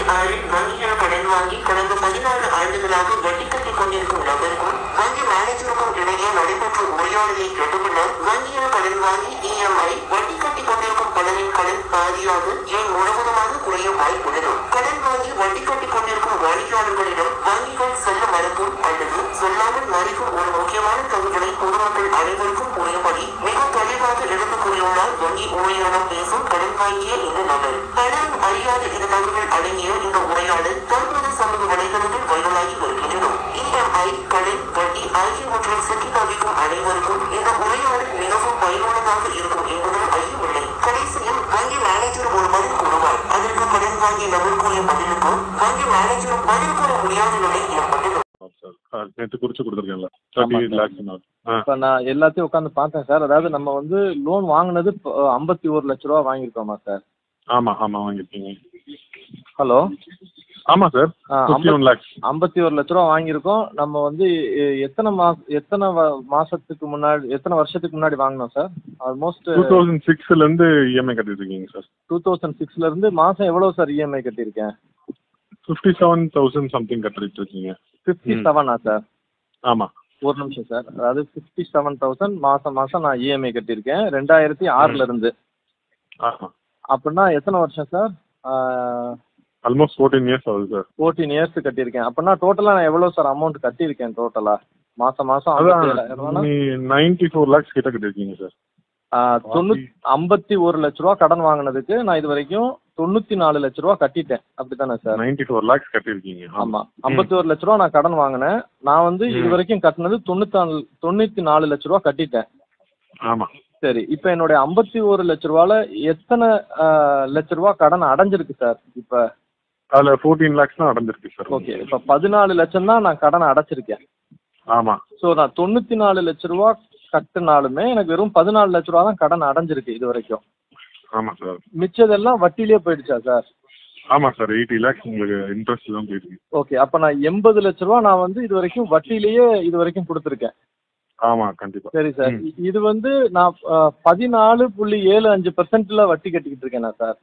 ஆறில் வங்கியில் கடன் வாங்கி கடந்த பதினாறு ஆண்டுகளாக வட்டி கட்டிக் கொண்டிருக்கும் நபருக்கும் வங்கி மேனேஜருக்கும் இடையே நடைபெற்ற உரையாடலை கேட்டுக்கொள்ள வங்கியில் கடன் வாங்கி இஎம்ஐ வட்டி கட்டிக் கொண்டிருக்கும் கடனின் கடன் பாதியாக ஏன் முழுவதுமாக குறைய வாய்ப்புள்ளது கடன் வாங்கி வட்டி கட்டிக் கொண்டிருக்கும் வாடிக்கையாளர்களிடம் வங்கிகள் சொல்ல மறுக்கும் அல்லது சொல்லாமல் மறைக்கும் ஒரு முக்கியமான தகவலை பொதுமக்கள் அனைவருக்கும் புரியும்படி மிக தெளிவாக எடுத்து கூறியுள்ளார் வங்கி ஊழியரிடம் பேசும் கடன் வாங்கிய இந்த நபர் பலரும் அறியாத இந்த தகவல் அடங்கிய இந்த உரையாடல் தற்போது சமூக வலைதளத்தில் வைரலாகி வருகின்றன இஎம்ஐ கடன் வட்டி ஆகியவற்றில் சிக்கி தவிக்கும் அனைவருக்கும் இந்த உரையாடல் மிகவும் பயனுள்ளதாக இருக்கும் என்பதில் ஐயமில்லை கடைசியில் வங்கி மேனேஜர் ஒரு பதில் கூறுவார் அதற்கு கடன் வாங்கிய நபர் கூறிய பதிலுக்கு வங்கி மேனேஜரும் பதில் கூற முடியாத நிலை ஏற்பட்டது சார் நேற்று குறிச்சு கொடுத்துருக்கேன்ல தேர்ட்டி எயிட் லேக்ஸ் ஆ இப்போ நான் எல்லாத்தையும் உட்காந்து பார்த்தேன் சார் அதாவது நம்ம வந்து லோன் வாங்கினது ஐம்பத்தி ஒரு லட்ச ரூபா வாங்கியிருக்கோமா சார் ஆமாம் ஆமாம் வாங்கியிருக்கீங்க ஹலோ ஆமாம் சார் ஆ, ஃபிஃப்டி ஒன் லேக்ஸ் ஐம்பத்தி ஒரு லட்ச ரூபா வாங்கியிருக்கோம் நம்ம வந்து எ- எத்தனை மாச எத்தனை வ- மாசத்துக்கு முன்னாடி எத்தனை வருஷத்துக்கு முன்னாடி வாங்கினோம் சார் ஆல்மோஸ்ட் டூ தௌசண்ட் சிக்ஸ்லேருந்து இஎம்ஐ கட்டிருக்கீங்க சார் டூ தௌசண்ட் சிக்ஸ்ல இருந்து மாசம் எவ்வளவு சார் இஎம்ஐ கட்டியிருக்கேன் ஃபிஃப்டி செவன் தௌசண்ட் சம்திங் கட்டிட்டு இருக்கீங்க ஃபிஃப்டி ம். செவனா சார் ஆமாம் ஒரு நிமிஷம் சார் அதாவது ஃபிஃப்டி செவன் தௌசண்ட் மாசம் மாசம் நான் இஎம்ஐ கட்டியிருக்கேன் ரெண்டாயிரத்தி ஆறுல இருந்து ஆமாம் அப்படின்னா எத்தனை வருஷம் சார் ஆல்மோஸ்ட் ஃபோர்டீன் இயர்ஸ் ஆகுது சார் ஃபோர்டீன் இயர்ஸ் கட்டியிருக்கேன் அப்படின்னா டோட்டலா நான் எவ்வளவு சார் அமௌண்ட் கட்டியிருக்கேன் டோட்டலா மாசம் மாசம் அதான் ஐம்பத்தி ஏழாயிரம் நீ நைன்டி ஃபோர் லேக்ஸ் கிட்ட கட்டிருக்கீங்க சார் தொண்ணூத்தி ஐம்பத்தி ஒரு லட்ச ரூபா கடன் வாங்கினதுக்கு நான் இது வரைக்கும் தொண்ணூத்தி நாலு லட்ச ரூபா கட்டிட்டேன் அப்படித்தானே சார் நைன்டி ஃபோர் லேக்ஸ் கட்டிருக்கீங்க ஆமா ஐம்பத்தி ஒரு லட்ச ரூபா நான் கடன் வாங்கினேன் நான் வந்து இது ம். வரைக்கும் கட்டினது தொண்ணூத்தி நாலு தொண்ணூத்தி நாலு லட்ச ரூபா கட்டிட்டேன் ஆமாம் சரி இப்போ என்னுடைய ஐம்பத்தி ஒரு லட்ச ரூபால எத்தனை ஆஹ், லட்ச ரூபா கடன் அடைஞ்சிருக்கு சார் இப்ப அதில் ஃபோர்டீன் லேக்ஸ் தான் அடைஞ்சிருக்கு சார் ஓகே இப்ப பதினாலு லட்சம் தான் நான் கடன் அடைச்சிருக்கேன் ஆமாம் ஸோ நான் தொண்ணூத்தி நாலு லட்ச ரூபா கட்டினாலுமே எனக்கு வெறும் பதினாலு லட்ச ரூபா தான் கடன் அடைஞ்சிருக்கு இது வரைக்கும் ஆமாம் சார் மிச்சதெல்லாம் வட்டியிலே போயிடுச்சா சார் ஆமாம் சார் எயிட்டி லேக்ஸ் உங்களுக்கு இன்ட்ரெஸ்ட் தான் போயிருக்கு ஓகே அப்ப நான் எண்பது லட்ச ரூபா நான் வந்து இது வரைக்கும் வட்டியிலேயே இது வரைக்கும் கொடுத்துருக்கேன் ஆமாம் கண்டிப்பாக சரி சார் ம். இ- இது வந்து நான் பதினாலு புள்ளி ஏழு அஞ்சு பெர்சென்ட்ல வட்டி கட்டிக்கிட்டு இருக்கேனா சார்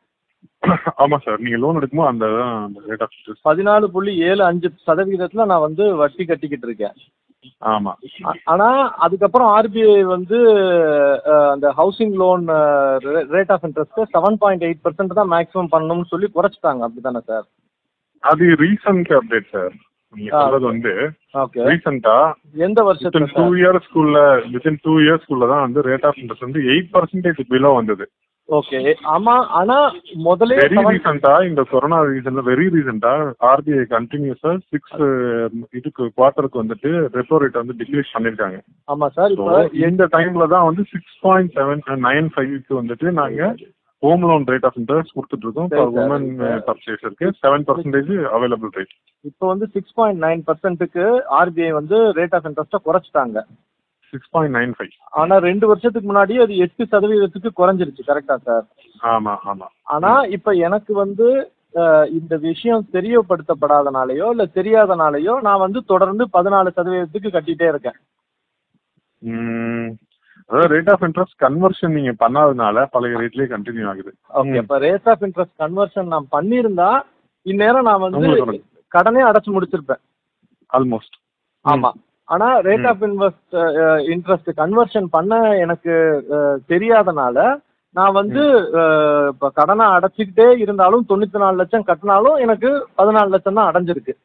ஆமாம் சார் நீங்கள் லோன் எடுக்கும்போது அந்த தான் அந்த ரேட் ஆஃப் இன்ட்ரெஸ்ட் பதினாலு புள்ளி ஏழு அஞ்சு சதவிகிதத்துல நான் வந்து வட்டி கட்டிக்கிட்டு இருக்கேன் ஆமாம் ஆ- ஆனா அதுக்கப்புறம் ஆர்பிஐ வந்து அஹ், அந்த housing loan rate of interest seven point eight percent தான் மேக்ஸிமம் பண்ணணும்னு சொல்லி குறைச்சிட்டாங்க அப்படிதானே சார் அது ரீசன்ட் அப்டேட் சார் நீங்க ஆ. சொல்றது வந்து ஓகே ரீசெண்டா எந்த வருஷத்துல வித்தின் டூ சார் இயர்ஸ்க்குள்ள வித்தின் டூ இயர்ஸ்க்குள்ள தான் வந்து ரேட் ஆஃப் இன்ட்ரெஸ்ட் வந்து எயிட் பர்சன்டேஜ் பிலோ வந்தது ஓகே ஆமா ஆனா முதலே வெரி seven- ரீசெண்டா இந்த கொரோனா ரீசன்ல வெரி ரீசெண்டா ஆர்பிஐ கண்டினியூஸா சிக்ஸ் இதுக்கு குவார்டருக்கு வந்துட்டு ரெப்போ ரேட் வந்து டிக்ரீஸ் பண்ணிருக்காங்க ஆமா சார் So, இப்ப இந்த டைம்ல தான் வந்து சிக்ஸ் பாயிண்ட் செவன் நைன் ஃபைவ்க்கு வந்துட்டு நாங்க home loan rate of interest கொடுத்துட்டு இருக்கோம் சரி, ஃபார் sir. உமன் பர்ச்சேஸருக்கு செவன் பர்சன்டேஜ் அவைலபிள் ரேட் இப்போ வந்து சிக்ஸ் பாயிண்ட் நைன் பர்சன்ட்டுக்கு ஆர்பிஐ வந்து ரேட் ஆஃப் இன்ட்ரெஸ்ட்டை குறைச்சிட்டாங்க சிக்ஸ் பாயிண்ட் நைன் ஃபைவ் ஆனா ரெண்டு வருஷத்துக்கு முன்னாடி அது எட்டு சதவீதத்துக்கு குறைஞ்சிருச்சு கரெக்டா சார் ஆமா ஆமா ஆனா இப்ப எனக்கு வந்து அஹ், இந்த விஷயம் தெரியப்படுத்தப்படாதனாலயோ இல்ல தெரியாதனாலயோ நான் வந்து தொடர்ந்து பதினாலு சதவீதத்துக்கு கட்டிட்டே இருக்கேன் ம், அதாவது ரேட் ஆஃப் இன்ட்ரெஸ்ட் கன்வர்ஷன் நீங்க பண்ணாதனால பழைய ரேட்லயே கண்டினியூ ஆகுது ஓகே இப்ப ரேட் ஆஃப் இன்ட்ரெஸ்ட் கன்வர்ஷன் நான் பண்ணியிருந்தா இந்நேரம் நான் வந்து உங்களுக்கு வரும். கடனே அடைச்சு முடிச்சிருப்பேன் ஆல்மோஸ்ட் ஆமா ஆனா ரேட் ம். ஆஃப் இன்வெஸ்ட் இன்ட்ரெஸ்ட் கன்வர்ஷன் பண்ண எனக்கு அஹ், தெரியாதனால நான் வந்து அஹ், இப்ப கடனை அடைச்சிக்கிட்டே இருந்தாலும் தொண்ணூத்தி நாலு லட்சம் கட்டினாலும் எனக்கு பதினாலு லட்சம் தான் அடைஞ்சிருக்கு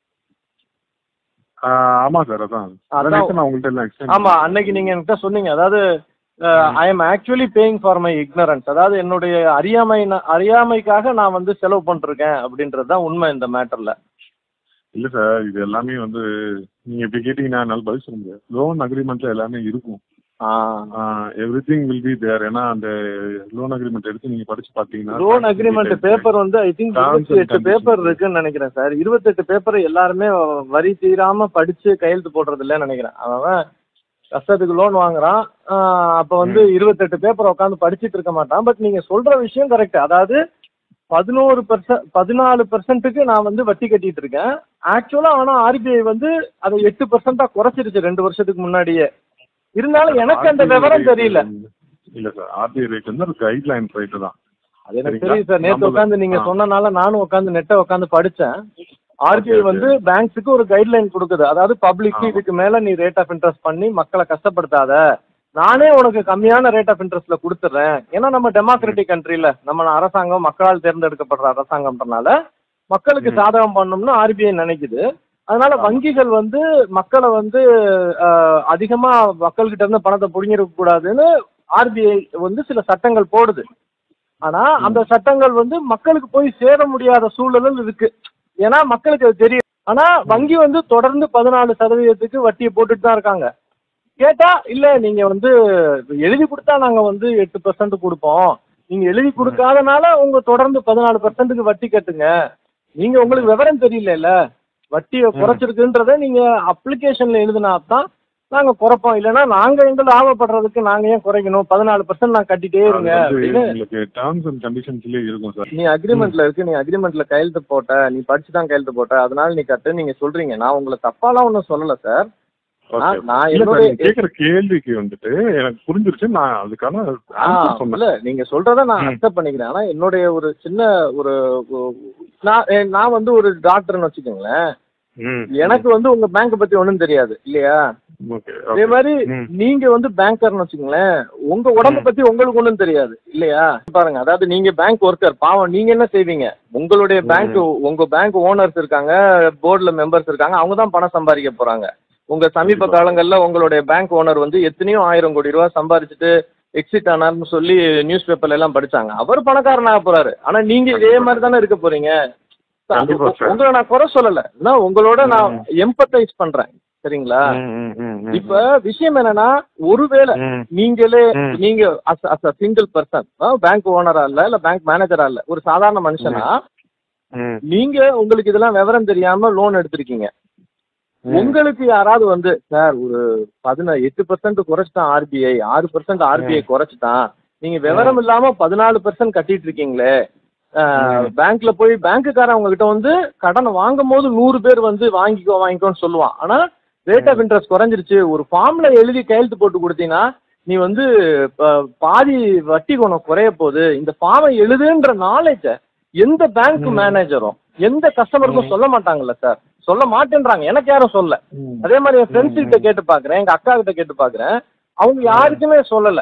ஆமா சார் அதான் அதான். அதான் நான் உங்கள்ட்ட எல்லாம் explain ஆமா அன்னைக்கு நீங்க என்கிட்ட சொன்னீங்க அதாவது I am actually paying for my ignorance அதாவது என்னுடைய அறியாமை அறியாமைக்காக நான் வந்து செலவு பண்ணிருக்கேன் அப்படின்றது தான் உண்மை இந்த மேட்டர்ல இல்ல சார் இது எல்லாமே வந்து நீங்க இப்படி கேட்டீங்கன்னா என்னால பதில் சொல்ல முடியாது லோன் அக்ரிமெண்ட்ல எல்லாமே இருக்கும் everything will be there ஏன்னா அந்த லோன் அக்ரிமெண்ட் எடுத்து நீங்க படிச்சு பாத்தீங்கன்னா லோன் அக்ரிமெண்ட் பேப்பர் வந்து ஐ திங்க் Terms and இருபத்தி எட்டு conditions. பேப்பர் இருக்குன்னு நினைக்கிறேன் சார் இருபத்தெட்டு பேப்பர் எல்லாருமே வரி தீராம படிச்சு கையெழுத்து போடுறது இல்லைன்னு நினைக்கிறேன் அவன் கஷ்டத்துக்கு லோன் வாங்குறான் ஆஹ் அப்ப வந்து இருபத்தெட்டு பேப்பர் உட்காந்து படிச்சிட்டு இருக்க மாட்டான் பட் நீங்க சொல்ற விஷயம் கரெக்ட் அதாவது பதினோரு பெர்சன்ட் பதினாலு பெர்சன்ட்டுக்கு நான் வந்து வட்டி கட்டிட்டு இருக்கேன் ஆக்சுவலா ஆனா ஆர்பிஐ வந்து அதை எட்டு பெர்சென்டா குறைச்சிருச்சு ரெண்டு வருஷத்துக்கு முன்னாடியே இருந்தாலும் எனக்கு அந்த RBI விவரம் rate தெரியல இல்ல சார் ஆர்பிஐ ரேட் வந்து ஒரு கைட்லைன் ரேட் தான் அது எனக்கு சரிங்களா? தெரியும் சார் நேத்து நம்மள- உட்காந்து நீங்க ஆ. சொன்னனால நானும் உட்காந்து நெட்டை உட்காந்து படிச்சேன் ஆர்பிஐ okay. வந்து பேங்க்ஸுக்கு ஒரு கைட்லைன் கொடுக்குது அதாவது பப்ளிக் ஆமா. இதுக்கு மேல நீ ரேட் ஆஃப் இன்ட்ரெஸ்ட் பண்ணி மக்களை கஷ்டப்படுத்தாத நானே உனக்கு கம்மியான ரேட் ஆஃப் இன்ட்ரெஸ்ட்ல கொடுத்துட்றேன் ஏன்னா நம்ம டெமோக்ராட்டிக் கண்ட்ரில நம்ம அரசாங்கம் மக்களால் தேர்ந்தெடுக்கப்படுற அரசாங்கம்ன்றனால மக்களுக்கு ம். சாதகம் பண்ணணும்னு ஆர்பிஐ நினைக்குது அதனால ஆமா. வங்கிகள் வந்து மக்களை வந்து அஹ், அதிகமா மக்கள்கிட்ட இருந்து பணத்தை புடுங்கிருக்க கூடாதுன்னு ஆர்பிஐ வந்து சில சட்டங்கள் போடுது ஆனா அந்த சட்டங்கள் வந்து மக்களுக்கு போய் சேர முடியாத சூழலும் இருக்கு ஏன்னா மக்களுக்கு அது தெரியும் ஆனா வங்கி வந்து தொடர்ந்து பதினாலு சதவீதத்துக்கு வட்டியை போட்டுட்டு தான் இருக்காங்க கேட்டா இல்ல நீங்க வந்து எழுதி கொடுத்தா நாங்க வந்து எட்டு பர்சன்ட் கொடுப்போம் நீங்க எழுதி கொடுக்காதனால உங்க தொடர்ந்து பதினாலு பர்சன்ட்டுக்கு வட்டி கட்டுங்க நீங்க உங்களுக்கு விவரம் தெரியல வட்டியை குறைச்சிருக்குன்றத நீங்க அப்ளிகேஷன்ல எழுதினா தான் நாங்க குறைப்போம் இல்லைன்னா நாங்க எங்க லாபப்படுறதுக்கு நாங்க ஏன் குறைக்கணும் பதினாலு பர்சன்ட் நான் கட்டிட்டே அது இருங்க வந்து அப்படின்னு உங்களுக்கு டேர்ம்ஸ் அண்ட் கண்டிஷன்ஸ்லயே இருக்கும் சார் நீ அக்ரிமெண்ட்ல இருக்கு நீ அக்ரிமெண்ட்ல கையெழுத்து போட்ட நீ படிச்சு தான் கையெழுத்து போட்ட அதனால நீ கட்டு நீங்க சொல்றீங்க நான் உங்களை தப்பாலாம் ஒன்றும் சொல்லல சார் நான் நான் இல்ல சார் என்னுடைய நீங்க கேக்குற கேள்விக்கு வந்துட்டு எனக்கு புரிஞ்சிருச்சு நான் அதுக்கான ஆ, ஆன்சர் சொன்னேன் இல்ல நீங்க சொல்றத நான் ம். அக்செப்ட் பண்ணிக்கிறேன் ஆனா என்னுடைய ஒரு சின்ன ஒரு ஒரு- நான் எ- நான் வந்து ஒரு டாக்டர்னு வச்சுக்கோங்களேன் ம். எனக்கு வந்து உங்க பேங்க் பத்தி ஒண்ணும் தெரியாது இல்லையா ஓகே அதே மாதிரி ம். நீங்க வந்து பேங்கர்னு வச்சுக்கோங்களேன் உங்க உடம்ப பத்தி உங்களுக்கு ஒண்ணும் தெரியாது இல்லையா பாருங்க அதாவது நீங்க பேங்க் ஒர்க்கர் பாவம் நீங்க என்ன செய்வீங்க உங்களுடைய பேங்க் உங்க பேங்க் ஓனர்ஸ் இருக்காங்க போர்டுல மெம்பர்ஸ் இருக்காங்க அவங்க தான் பணம் சம்பாதிக்க போறாங்க உங்க சமீப கண்டிப்பா. காலங்கள்ல உங்களுடைய பேங்க் ஓனர் வந்து எத்தனையோ ஆயிரம் கோடி ரூபாய் சம்பாதிச்சுட்டு எக்ஸிட் ஆனார்னு சொல்லி நியூஸ் பேப்பர்ல எல்லாம் படிச்சாங்க அவர் பணக்காரன் ஆக போறாரு ஆனா நீங்க இதே மாதிரி தானே இருக்க போறீங்க கண்டிப்பா சார். உங்களை நான் குறை சொல்லல நான் உங்களோட நான் எம்பத்தைஸ் பண்றேன் சரிங்களா ம், ம், ம், ம். இப்ப விஷயம் என்னன்னா ஒருவேளை ம். நீங்களே ம். நீங்க as a single person bank ஓனரா இல்ல இல்ல பேங்க் மேனேஜரா இல்ல ஒரு சாதாரண மனுஷனா ம். நீங்க உங்களுக்கு இதெல்லாம் விவரம் தெரியாம லோன் எடுத்திருக்கீங்க ம். உங்களுக்கு யாராவது வந்து சார் ஒரு பதினா எட்டு பர்சன்ட் குறைச்சிட்டான் ஆர்பிஐ ஆறு பர்சன்ட் ஆர்பிஐ குறைச்சிட்டான் நீங்க விவரம் இல்லாம பதினாலு பர்சன்ட் கட்டிட்டு இருக்கீங்களே ம். பேங்க்ல போய் பேங்க்குக்காரன் உங்ககிட்ட வந்து கடன் வாங்கும் போது நூறு பேர் வந்து வாங்கிக்கோ வாங்கிக்கோன்னு சொல்லுவான் ஆனா ரேட் ஆஃப் இன்ட்ரெஸ்ட் குறைஞ்சிருச்சு ஒரு ஃபார்ம்ல எழுதி கையெழுத்து போட்டு கொடுத்தீங்கன்னா நீ வந்து ப- பாதி வட்டி குணம் குறைய போகுது இந்த ஃபார்மை எழுதுன்ற நாலேஜ எந்த பேங்க் மேனேஜரும் எந்த கஸ்டமருக்கும் சொல்ல மாட்டாங்கல்ல சார் சொல்ல மாட்டேன்றாங்க எனக்கு யாரும் சொல்ல ம். அதே மாதிரி என் ஃப்ரெண்ட்ஸ் கிட்ட கேட்டு பாக்குறேன் எங்க அக்கா கிட்ட கேட்டு பாக்குறேன் அவங்க யாருக்குமே சொல்லல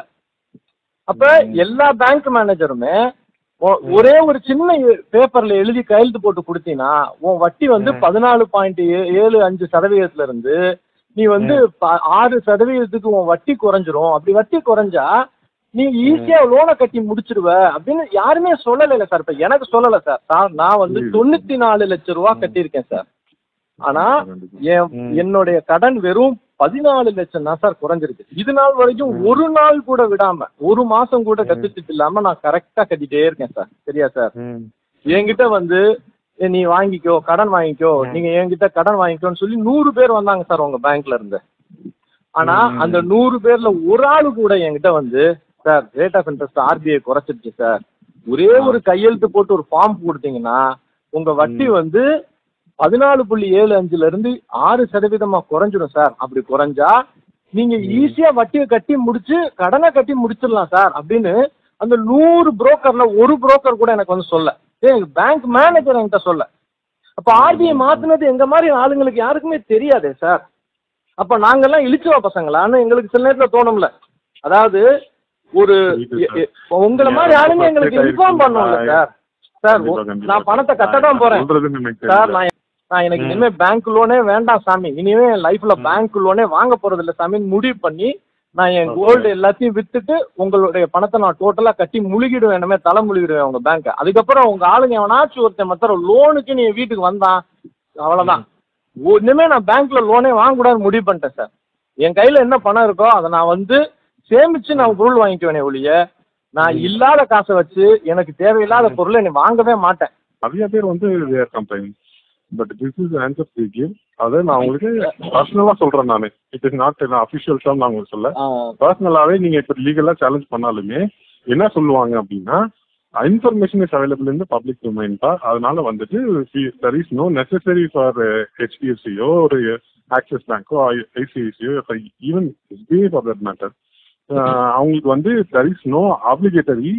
அப்ப எல்லா பேங்க் மேனேஜருமே ஒ- ஒரே ஒரு சின்ன பேப்பர்ல எழுதி கையெழுத்து போட்டு கொடுத்தீங்கன்னா உன் வட்டி வந்து பதினாலு பாயிண்ட் ஏழு அஞ்சு சதவீதத்துல இருந்து நீ வந்து ப- ஆறு சதவீதத்துக்கு உன் வட்டி குறைஞ்சிரும் அப்படி வட்டி குறைஞ்சா நீ ஈஸியா லோனை கட்டி முடிச்சிருவ அப்படின்னு யாருமே சொல்லல சார் இப்ப எனக்கு சொல்லல சார் சார் நான் வந்து புரியுது. தொண்ணூத்தி நாலு லட்சம் ரூபா கட்டியிருக்கேன் சார் ஆனா கண்டிப்பா. என் ம். என்னுடைய கடன் வெறும் பதினாலு லட்சம் தான் சார் குறைஞ்சிருக்கு இது நாள் வரைக்கும் ஒரு நாள் கூட விடாம ஒரு மாசம் கூட டெபிசிட் இல்லாம நான் கரெக்டா கட்டிட்டே இருக்கேன் சார் சரியா சார் ம். என்கிட்ட வந்து "ஏ, நீ வாங்கிக்கோ கடன் வாங்கிக்கோ நீங்க என்கிட்ட கடன் வாங்கிக்கோன்னு சொல்லி நூறு பேர் வந்தாங்க சார் உங்க பேங்க்ல இருந்து ஆனா அந்த நூறு பேர்ல ஒரு ஆளு கூட என்கிட்ட வந்து sir rate of interest RBI குறைச்சிருச்சு சார் ஒரே ஒரு கையெழுத்து போட்டு ஒரு ஃபார்ம் கொடுத்தீங்கன்னா உங்க வட்டி வந்து பதினாலு புள்ளி ஏழு அஞ்சுல இருந்து ஆறு சதவீதமா குறைஞ்சிடும் சார் அப்படி குறைஞ்சா நீங்க ஈஸியா வட்டியை கட்டி முடிச்சு கடனை கட்டி முடிச்சிடலாம் சார் அப்படின்னு அந்த நூறு புரோக்கர்ல ஒரு புரோக்கர் கூட எனக்கு வந்து சொல்ல ஏ பேங்க் மேனேஜர் என்கிட்ட சொல்ல அப்ப ஆர்பிஐ மாத்துனது எங்க மாதிரி ஆளுங்களுக்கு யாருக்குமே தெரியாதே சார் அப்ப நாங்கெல்லாம் இழிச்சுவா பசங்களான்னு எங்களுக்கு சில நேரத்துல தோணும்ல அதாவது ஒரு புரியுது சார். எ- எ- உங்களை மாதிரி ஆளுங்க எங்களுக்கு இன்ஃபார்ம் பண்ணணும்ல சார் சார் கண்டிப்பா, கண்டிப்பா. நான் பணத்தை கட்ட தான் போறேன் சொல்றதுன்னு எனக்கு சார் தெரியல. நான் நான் எனக்கு இனிமே பேங்க் லோனே வேண்டாம் சாமி இனிமே என் லைஃப்ல பேங்க் லோனே வாங்க போறது இல்ல சாமின்னு முடிவு பண்ணி நான் என் கோல்டு எல்லாத்தையும் வித்துட்டு உங்களுடைய பணத்தை நான் டோட்டலா கட்டி முழுகிடுவேன் இனிமே தலை முழுகிடுவேன் உங்க பேங்க் அதுக்கப்புறம் உங்க ஆளுங்க எவனாச்சும் ஒருத்தன் மத்தம் லோனுக்கு நீ வீட்டுக்கு வந்தான் அவ்வளவுதான் ஒ- இனிமே நான் பேங்க்ல லோனே வாங்கக்கூடாதுன்னு முடிவு பண்ணிட்டேன் சார் என் கையில என்ன பணம் இருக்கோ அதை நான் வந்து சேமிச்சு நான் பொருள் வாங்கிக்குவேனே ஒழிய நான் இல்லாத காசை வச்சு எனக்கு தேவையில்லாத பொருளை நீ வாங்கவே மாட்டேன் நிறைய பேர் வந்து there complaint but this is answer to give அதை நான் உங்களுக்கு பர்சனலா சொல்றேன் நான் it is not official term நான் உங்களுக்கு சொல்ல பர்சனலாவே நீங்க இப்ப லீகலா சேலஞ்ச் பண்ணாலுமே என்ன சொல்லுவாங்க அப்படின்னா information is available in public domain தான் அதனால வந்துட்டு there is no necessary for ஹெச்டிஎஃப்சியோ ஒரு ஆக்சிஸ் பேங்கோ ஐசிஐசியோ even SBI for that matter அவங்களுக்கு வந்து there is no obligatory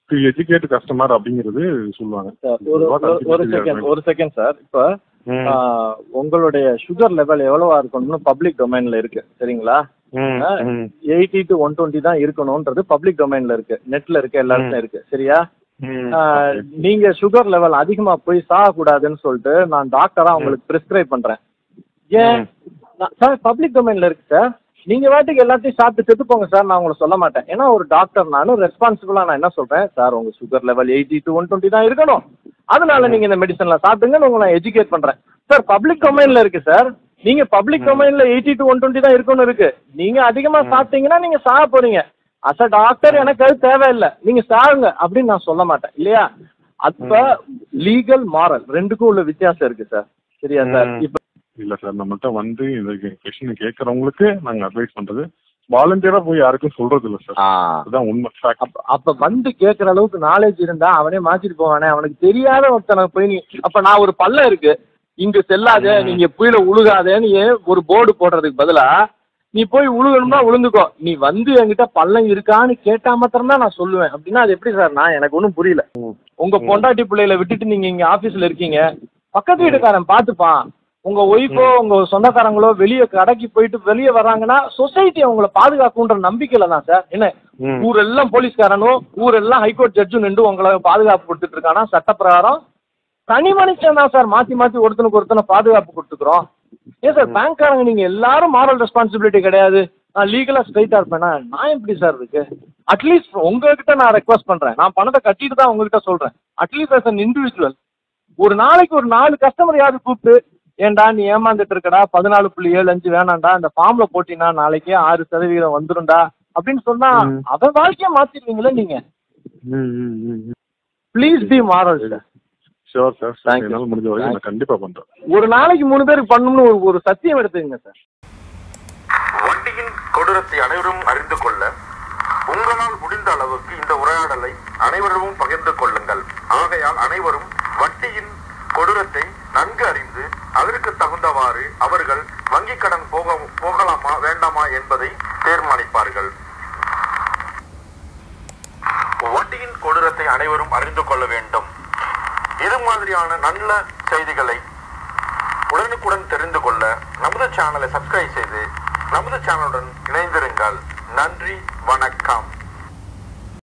to educate customer அப்படிங்கிறது சொல்லுவாங்க சார் ஒரு What ஒரு- ஒரு ultimately செகண்ட் are ஒரு செகண்ட் சார் இப்போ ம், ஆஹ், உங்களுடைய சுகர் லெவல் எவ்வளவா இருக்கணும்னு பப்ளிக் டொமைன்ல இருக்கு சரிங்களா ம், ம், எயிட்டி டு ஒன் டுவெண்ட்டி தான் இருக்கணும்ன்றது பப்ளிக் டொமைன்ல இருக்கு நெட்ல இருக்கு எல்லா இடத்துலயும் இருக்கு சரியா ம், ஆஹ், okay. நீங்க சுகர் லெவல் அதிகமா போய் சாகக்கூடாதுன்னு சொல்லிட்டு நான் டாக்டரா உங்களுக்கு பிரிஸ்கிரைப் பண்றேன் ஏன் நான்- சார் பப்ளிக் டொமைன்ல இருக்கு சார் நீங்க வாட்டுக்கு எல்லாத்தையும் சாப்பிட்டு செத்து போங்க சார் நான் உங்களை சொல்ல மாட்டேன் ஏன்னா ஒரு டாக்டர் நானும் ரெஸ்பான்சிபிளா நான் என்ன சொல்றேன் சார் உங்க sugar level eighty to one twenty தான் இருக்கணும் அதனால நீங்க இந்த மெடிசன்ல சாப்பிடுங்கன்னு உங்களை நான் எஜுகேட் பண்றேன் சார் பப்ளிக் டொமைன்ல இருக்கு சார் நீங்க பப்ளிக் டொமைன்ல எயிட்டி டு ஒன் டுவெண்ட்டி தான் இருக்கணும் இருக்கு நீங்க அதிகமா சாப்பிட்டீங்கன்னா நீங்க சாக போறீங்க அஸ் அ டாக்டர் எனக்கு அது தேவையில்லை நீங்க சாகுங்க அப்படின்னு நான் சொல்ல மாட்டேன் இல்லையா அப்ப லீகல் மாரல் ரெண்டுக்கும் உள்ள வித்தியாசம் இருக்கு சார் சரியா சார் ம். இப்ப இல்ல சார் நம்மள்ட்ட வந்து இந்த கொஸ்டின் கேட்கறவங்களுக்கு நாங்க அட்வைஸ் பண்றது வாலண்டியரா போய் யாருக்கும் சொல்றது இல்ல சார் அதுதான் உண்மை fact. அப்ப அப்ப வந்து கேக்குற அளவுக்கு நாலேஜ் இருந்தா அவனே மாத்திட்டு போவானே அவனுக்கு தெரியாத ஒருத்தனை போய் நீ அப்ப நான் ஒரு பள்ளம் இருக்கு இங்க செல்லாத நீங்க புயல உழுகாதேன்னு ஏன் ஒரு போர்டு போடுறதுக்கு பதிலா நீ போய் உழுகணும்னா உழுந்துக்கோ நீ வந்து என்கிட்ட பள்ளம் இருக்கான்னு கேட்டா மாத்திரம் தான் நான் சொல்லுவேன் அப்படின்னா அது எப்படி சார் நான் எனக்கு ஒன்றும் புரியல உங்க பொண்டாட்டி பிள்ளைகளை விட்டுட்டு நீங்க இங்க ஆபீஸ்ல இருக்கீங்க பக்கத்து வீட்டுக்காரன் பாத்துப்பான் உங்க ஒய்ஃபோ உங்க சொந்தக்காரங்களோ வெளியே கடைக்கு போயிட்டு வெளியே வர்றாங்கன்னா சொசைட்டி அவங்கள பாதுகாக்குன்ற நம்பிக்கையில தான் சார் என்ன ம். ஊரெல்லாம் போலீஸ்காரனும் ஊரெல்லாம் ஹைகோர்ட் ஜட்ஜும் நின்று உங்களை பாதுகாப்பு கொடுத்துட்டு இருக்கானா சட்டப்பிரகாரம் தனி மனுஷன் தான் சார் மாத்தி மாத்தி ஒருத்தனுக்கு ஒருத்தனை பாதுகாப்பு கொடுத்துக்கிறோம் ஏன் சார் பேங்க்காரங்க நீங்க எல்லாரும் மாரல் ரெஸ்பான்சிபிலிட்டி கிடையாது நான் லீகலா ஸ்ட்ரைட்டா இருப்பேனா நான் எப்படி சார் இருக்கு அட்லீஸ்ட் உங்ககிட்ட நான் ரெக்வஸ்ட் பண்றேன் நான் பணத்தை கட்டிட்டு தான் உங்ககிட்ட சொல்றேன் அட்லீஸ்ட் as an இண்டிவிஜுவல் ஒரு நாளைக்கு ஒரு நாலு கஸ்டமர் யாரு கூப்பிட்டு ஏன்டா நீ ஏமாந்துட்டு இருக்கடா பதினாலு புள்ளி ஏழு அஞ்சு வேணாம்டா இந்த ஃபார்ம்ல போட்டினா நாளைக்கே ஆறு சதவீதம் வந்துரும்டா அப்படின்னு சொன்னா ம். அவன் வாழ்க்கைய மாத்திடுவீங்களே நீங்க ம், ம், ம், ம். Please be moral sir Sure, sir. Sir, Thank you. என்னால முடிஞ்ச வரைக்கும் நான் கண்டிப்பா பண்றேன் ஒரு நாளைக்கு மூணு பேருக்கு பண்ணணும்னு ஒரு ஒரு சத்தியம் எடுத்துக்கங்க சார் வட்டியின் கொடூரத்தை அனைவரும் அறிந்து கொள்ள உங்களால் முடிந்த அளவுக்கு இந்த உரையாடலை அனைவரும் பகிர்ந்து கொள்ளுங்கள் ஆகையால் அனைவரும் வட்டியின் கொடூரத்தை நன்கு அறிந்து அதற்கு தகுந்தவாறு அவர்கள் வங்கிக் கடன் போக போகலாமா வேண்டாமா என்பதை தீர்மானிப்பார்கள் வட்டியின் கொடூரத்தை அனைவரும் அறிந்து கொள்ள வேண்டும் இது மாதிரியான நல்ல செய்திகளை உடனுக்குடன் தெரிந்து கொள்ள நமது சேனலை சப்ஸ்கிரைப் செய்து நமது சேனலுடன் இணைந்திருங்கள் நன்றி வணக்கம்